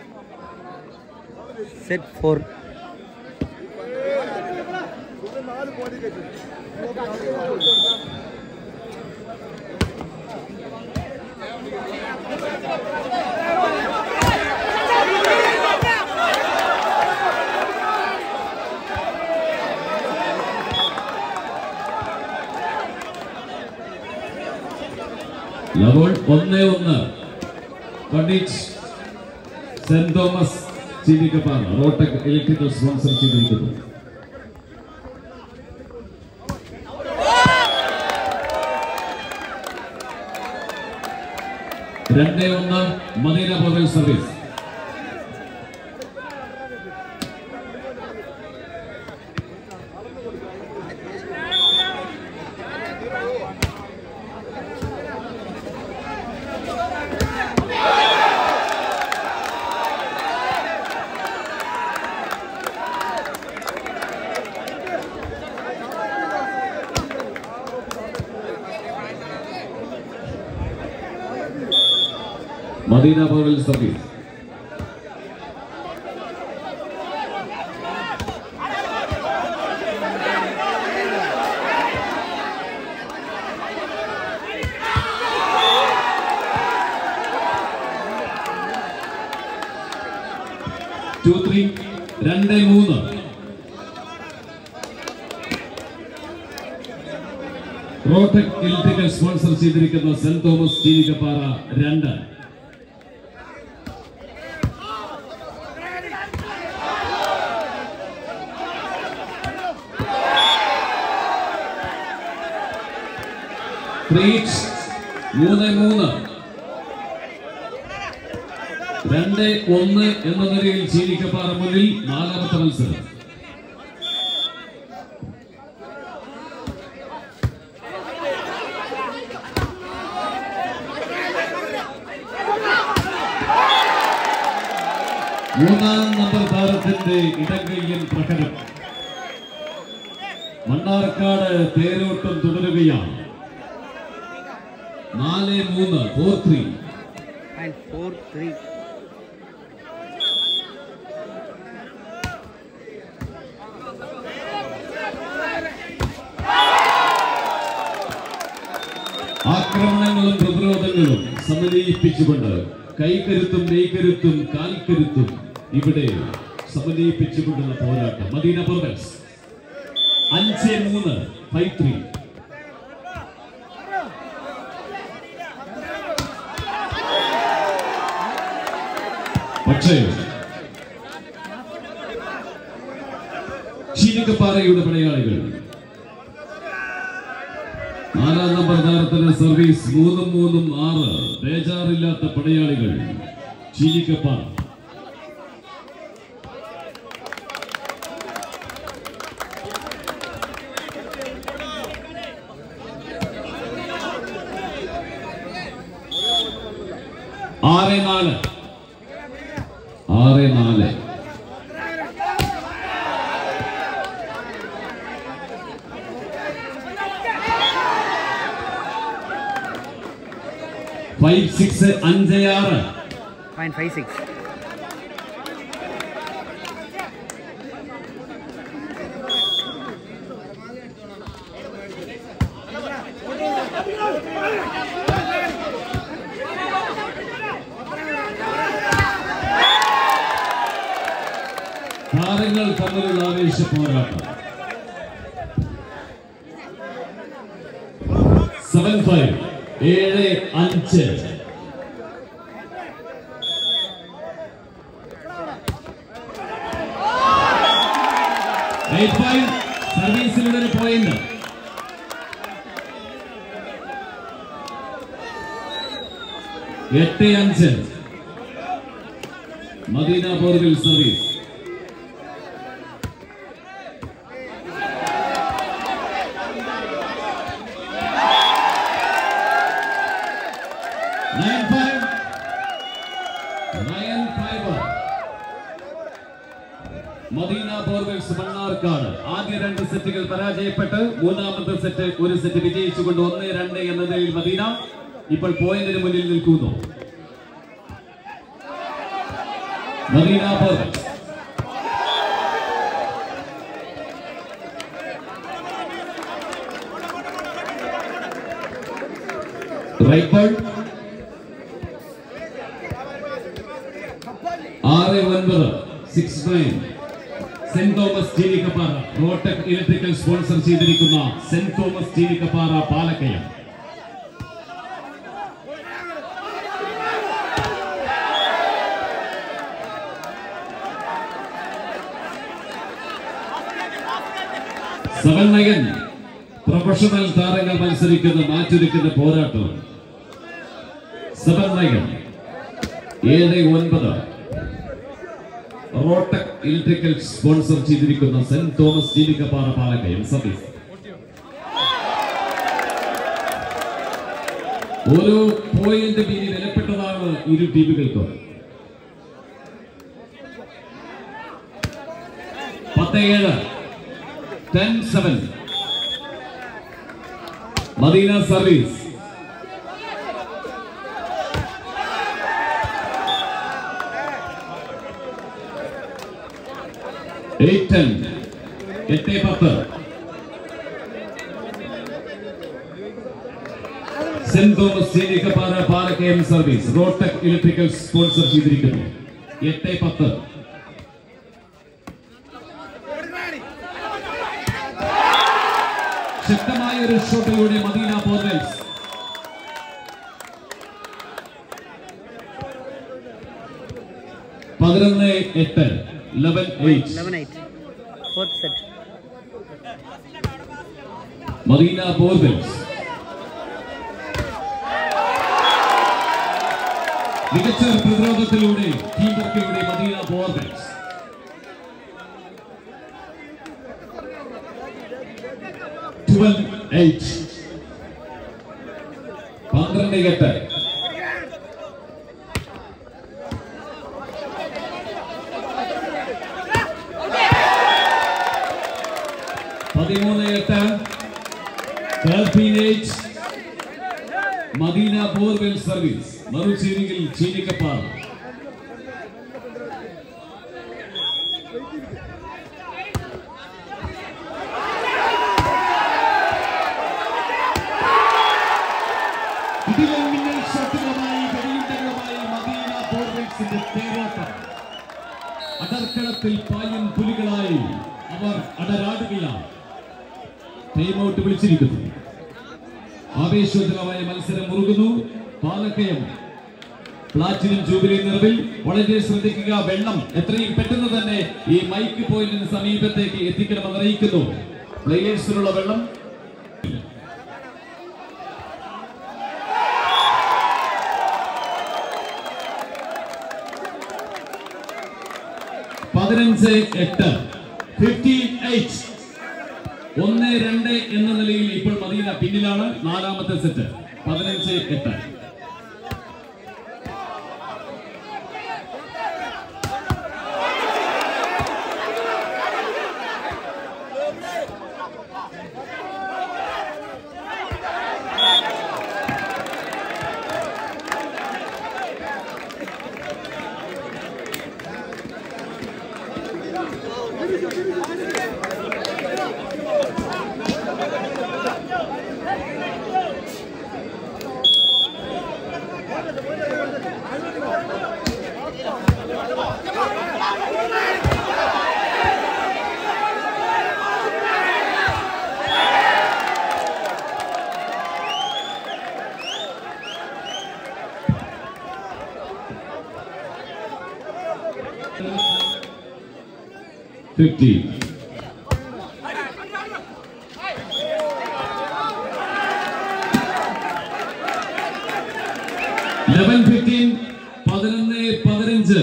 Set four love all ഒന്ന് ഒന്ന് പണ്ഡിറ്റ് Saint Thomas Cheenikkappara Rottak electrical sponsor ചെയ്തിരിക്കുന്നു രണ്ട് ഒന്ന് Madina borewell service Madina borewell service two three രണ്ട് മൂന്ന് റോട്ടക് ഇലക്ട്രിക്കൽ സ്പോൺസർ ചെയ്തിരിക്കുന്ന സെന്റ് തോമസ് ചീനിക്കപ്പാറ രണ്ട് ത്രീറ്റ് മൂന്ന് മൂന്ന് രണ്ട് ഒന്ന് എന്ന നിലയിൽ ചീനിക്കപ്പാറ മുന്നിൽ നാലാമത്തെ മത്സരം മൂന്നാം നമ്പർ താരത്തിന്റെ ഇടങ്കയ്യൻ പ്രകടനം മണ്ണാർക്കാട് തേരോട്ടം തുടരുകയാണ് നാല് മൂന്ന് four three and four three ആക്രമണങ്ങളും പ്രതിരോധങ്ങളും സമന്വയിപ്പിച്ചുകൊണ്ട് കൈക്കരുത്തും നെയ്ക്കരുത്തും കാൽക്കരുത്തും ഇവിടെ സമന്വയിപ്പിച്ചുകൊണ്ടുള്ള പോരാട്ടം മദീന പോർവൽസ് അഞ്ച് മൂന്ന് ഫൈവ് ത്രീ പക്ഷേ ചീനിക്കപ്പാറയുടെ പടയാളികൾ നാലാം നമ്പർ താരത്തിന് സർവീസ് മൂന്നും മൂന്നും ആറ് ബേജാറില്ലാത്ത പടയാളികൾ ചീനിക്കപ്പാറ ആറ് നാല് ആറ് നാല് ഫൈവ് സിക്സ് അഞ്ച് ആറ് പോയിന്റ് ഫൈവ് സിക്സ് താരങ്ങൾ തമ്മിലുള്ള ആവേശ പോരാട്ടം സെവൻ ഫൈവ് ഏഴ് അഞ്ച് എയ്റ്റ് ഫൈവ് സർവീസിലൂടെ ഒരു പോയിന്റ് എട്ട് അഞ്ച് Madina borewell service Nine five. Nine five. Madina borewells Mannarkkad ആദ്യ രണ്ട് സെറ്റുകൾ പരാജയപ്പെട്ട് മൂന്നാമത്തെ സെറ്റ് ഒരു സെറ്റ് വിജയിച്ചുകൊണ്ട് ഒന്ന് രണ്ട് എന്ന നിലയിൽ മദീന ഇപ്പോൾ പോയിന്റിന് മുന്നിൽ നിൽക്കുന്നു മദീന ഫോർവേഡ്സ് റൈറ്റ് ബോൾ ആറ് ഒൻപത് six nine Saint Thomas Cheenikkappara Rottak electrical sponsor ചെയ്തിരിക്കുന്ന Saint Thomas Cheenikkappara Palakkayam seven nine professional താരങ്ങൾ മത്സരിക്കുന്ന മാറ്റൊരുക്കുന്ന പോരാട്ടം സെവൻ നയൻ ഏഴ് ഒൻപത് റോട്ടക് ഇലക്ട്രിക്കൽ സ്പോൺസർ ചെയ്തിരിക്കുന്ന Saint Thomas Cheenikkappara Palakkayam service ഓരോ പോയിന്റ് മീനി വിലപ്പെട്ടതാണ് ഇരു ടീമുകൾക്കും പത്ത് ഏഴ് ten seven Madina service eight ten എട്ട് പത്ത് Saint Thomas Cheenikkappara Palakkayam service Rottak electrical sponsor ചെയ്തിരിക്കുന്നു എട്ട് പത്ത് ശക്തമായ ഒരു ഷോട്ടിലൂടെ മദീന ബോർവെൽസ് പതിനൊന്ന് എട്ട് eleven eight eleven eight fourth set Madina borewells മികച്ച പ്രതിരോധത്തിലൂടെ ടീം വർക്കിലൂടെ മദീന ബോർവെൽസ് ട്വൽവ് എയ്റ്റ് പന്ത്രണ്ട് എട്ട് പതിമൂന്ന് എട്ട് thirteen eight Madina borewell service മറുചേരിയിൽ ചീനിക്കപ്പാറ ഇതിലും മിന്നൽ ഷോട്ടുകളുമായി വെടിയുണ്ടകളുമായി മദീന ബോർവെൽസിന്റെ തേരോട്ടം അടർക്കളത്തിൽ പായും പുലികളായി അവർ അടരാടുകയാണ് ടൈം ഔട്ട് വിളിച്ചിരിക്കുന്നു ആവേശോജ്വലമായ മത്സരം മുറുകുന്നു പാലക്കയം പ്ലാറ്റിനം ജൂബിലി നിറവിൽ വളരെ ശ്രദ്ധിക്കുക വെള്ളം എത്രയും പെട്ടെന്ന് തന്നെ ഈ മൈക്ക് പോയിന്റിന് സമീപത്തേക്ക് എത്തിക്കണമെന്ന് അറിയിക്കുന്നു പ്ലേയേഴ്സിനുള്ള വെള്ളം പതിനഞ്ച് എട്ട് ഫിഫ്റ്റീൻ എയ്റ്റ് ഒന്ന് രണ്ട് എന്ന നിലയിൽ ഇപ്പോൾ മദീന പിന്നിലാണ് നാലാമത്തെ സെറ്റ് പതിനഞ്ച് എട്ട് ഫിഫ്റ്റി ലെവൻ ഫിഫ്റ്റീൻ പതിനൊന്ന് പതിനഞ്ച്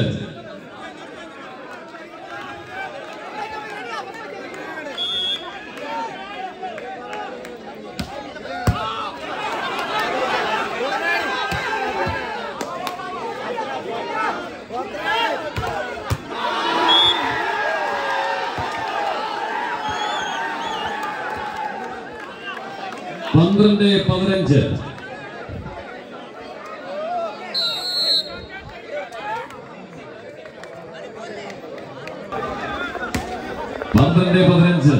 പന്ത്രണ്ട് പതിനഞ്ച് പന്ത്രണ്ട് പതിനഞ്ച്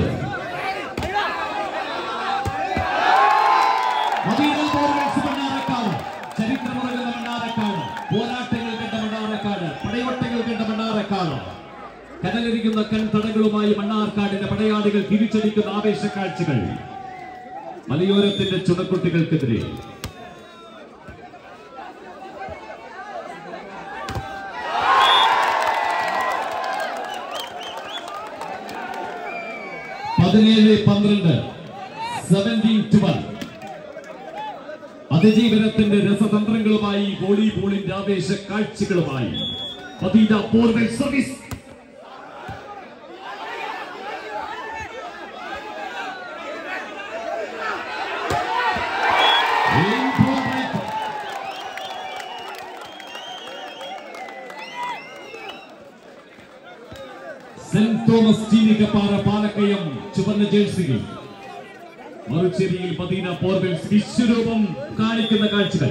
മദീന ബോർഡേഴ്സ് മണ്ണാറക്കാട് ചരിത്രമുറങ്ങുന്ന മണ്ണാറക്കാട് പോരാട്ടങ്ങൾ കണ്ട മണ്ണാറക്കാട് പടയോട്ടങ്ങൾ കണ്ട മണ്ണാറക്കാട് കനലരിക്കുന്ന കൺതടകളുമായി മണ്ണാർക്കാടിന്റെ പടയാളികൾ തിരിച്ചടിക്കുന്ന ആവേശ കാഴ്ചകൾ മലയോരത്തിന്റെ ചുണക്കുട്ടികൾക്കെതിരെ പതിനേഴ് പന്ത്രണ്ട് സെവൻറ്റീൻ ട്വൽവ് അതിജീവനത്തിന്റെ രസതന്ത്രങ്ങളുമായി വോളിബോളിന്റെ ആവേശ കാഴ്ചകളുമായി Madina borewell service Saint Thomas Cheenikkappara Palakkayam ചുവന്ന ജേഴ്സികൾ മറുചേരിയിൽ മദീന പോർവെൽസ് വിശ്വരൂപം കാണിക്കുന്ന കാഴ്ചകൾ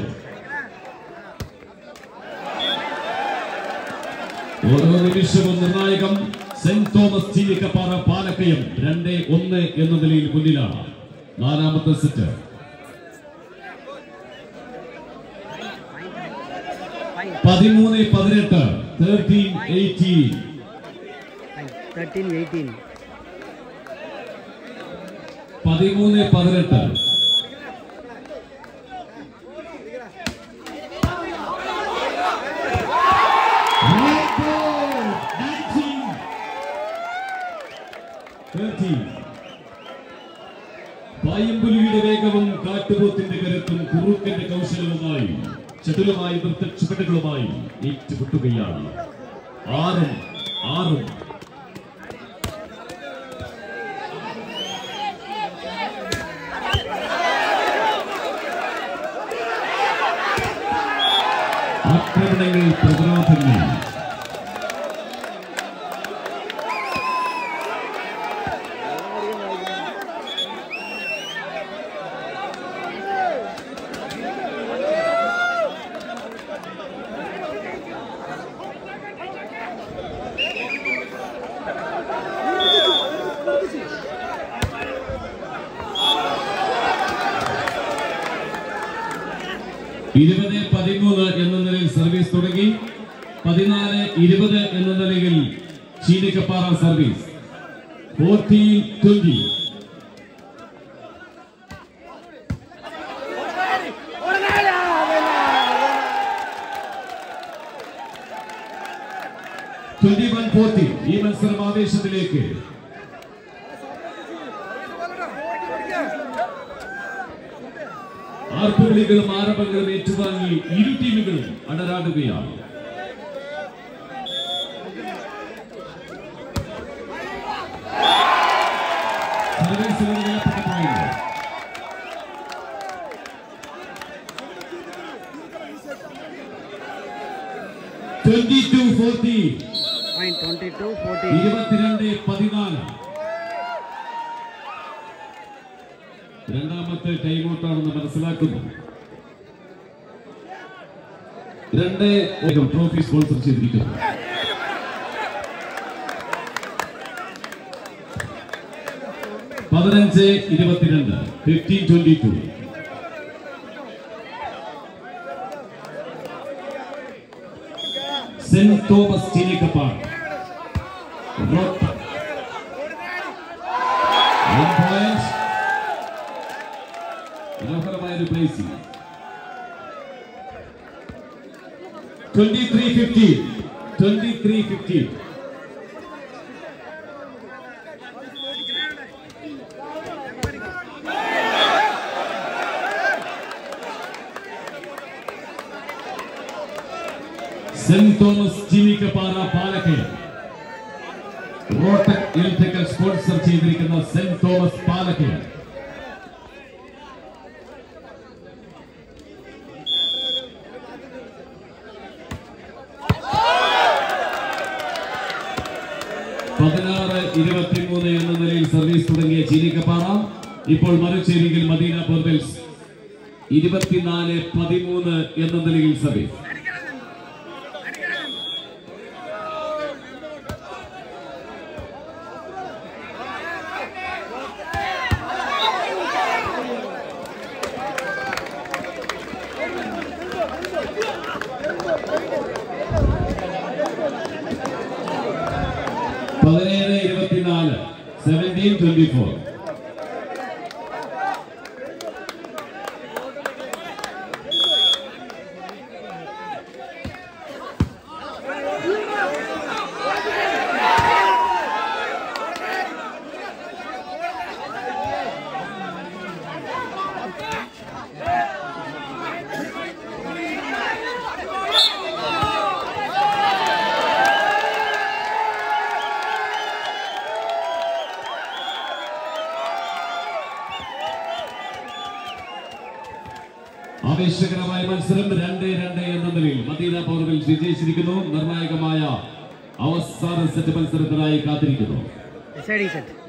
ഓരോ നിമിഷവും നിർണായകം സെന്റ് തോമസ് ചീനിക്കപ്പാറ പാലക്കയം രണ്ട് ഒന്ന് എന്ന നിലയിൽ മുന്നിലാണ് നാലാമത്തെ സെറ്റ് പതിമൂന്ന് പതിനെട്ട് തേർട്ടീൻ എയ്റ്റീൻ തേർട്ടീൻ എയ്റ്റീൻ പതിമൂന്ന് പതിനെട്ട് പായമ്പുലിയുടെ വേഗവും കാട്ടുപോത്തിന്റെ കരുത്തും കുറുക്കന്റെ കൗശലവുമായി ചതുരമായി പ്രത്യക്ഷപ്പെട്ടുകളുമായി ഏറ്റുമുട്ടുകയാണ് ആറും ആറും ആക്രമണങ്ങൾ പ്രതിരോധങ്ങൾ ഇരുപത് പതിമൂന്ന് എന്ന നിലയിൽ സർവീസ് തുടങ്ങി പതിനാല് ഇരുപത് എന്ന നിലയിൽ Cheenikkappara service fourteen twenty twenty one forty ഈ മത്സരം ആവേശത്തിലേക്ക് ആർപ്പുവിളികളും ആരവങ്ങളും ഏറ്റുവാങ്ങി ഇരു ടീമുകളും അടരാടുകയാണ് സർവീസിന് വിലപ്പെട്ട point twenty two forty point twenty two forty ഇരുപത്തിരണ്ട് പതിനാല് രണ്ടാമത്തെ ടൈം ഔട്ടാണെന്ന് മനസ്സിലാക്കുന്നു രണ്ട് വേഗം ട്രോഫി സ്പോൺസർ ചെയ്തിരിക്കുന്നു പതിനഞ്ച് ഇരുപത്തിരണ്ട് fifteen twenty two Saint Thomas Cheenikkappara റോട്ട പോയിന്റ് മനോഹരമായ ഒരു placing twenty three fifteen twenty three fifteen Saint Thomas Cheenikkappara Palakkayam Rottak electrical sponsor ചെയ്തിരിക്കുന്ന സെന്റ് തോമസ് പാലക്കയം പതിനാറ് ഇരുപത്തിമൂന്ന് എന്ന നിലയിൽ സർവീസ് തുടങ്ങിയ ചീനിക്കപ്പാറ ഇപ്പോൾ മറുചേരിയിൽ മദീന ബോർബെൽസ് ഇരുപത്തിനാല് പതിമൂന്ന് എന്ന നിലയിൽ സർവീസ് പതിനേഴ് ഇരുപത്തിനാല് സെവൻറ്റീൻ ട്വന്റി ഫോർ ആവേശകരമായ മത്സരം രണ്ട് രണ്ട് എന്ന നിലയിൽ മദീന പൗർവിൽ വിജയിച്ചിരിക്കുന്നു നിർണായകമായ അവസാന സെറ്റ് മത്സരത്തിനായി കാത്തിരിക്കുന്നു Deciding set.